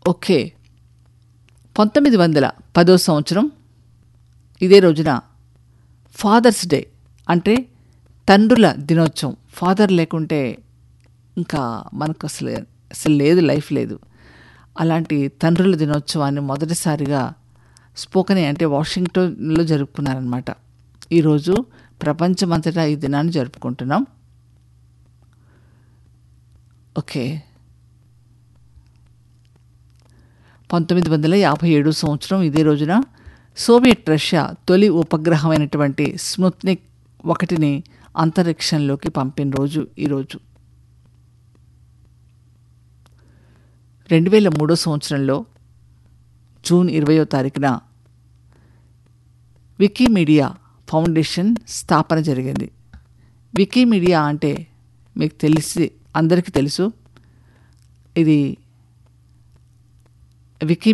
okay పంతొమ్మిది వందల పదో సంవత్సరం ఇదే రోజున ఫాదర్స్ డే అంటే తండ్రుల దినోత్సవం ఫాదర్ లేకుంటే ఇంకా మనకు అసలు అసలు లేదు లైఫ్ లేదు అలాంటి తండ్రుల దినోత్సవాన్ని మొదటిసారిగా స్పోకనే అంటే వాషింగ్టన్లో జరుపుకున్నారనమాట ఈరోజు ప్రపంచమంతటా ఈ దినాన్ని జరుపుకుంటున్నాం ఓకే పంతొమ్మిది వందల యాభై ఏడు సంవత్సరం ఇదే రోజున సోవియట్ రష్యా తొలి ఉపగ్రహమైనటువంటి స్ముత్నిక్ ఒకటిని అంతరిక్షంలోకి పంపిన రోజు ఈరోజు రెండు వేల మూడో సంవత్సరంలో జూన్ ఇరవయో తారీఖున వికీమీడియా ఫౌండేషన్ స్థాపన జరిగింది వికీమీడియా అంటే మీకు తెలిసి అందరికీ తెలుసు ఇది వికీ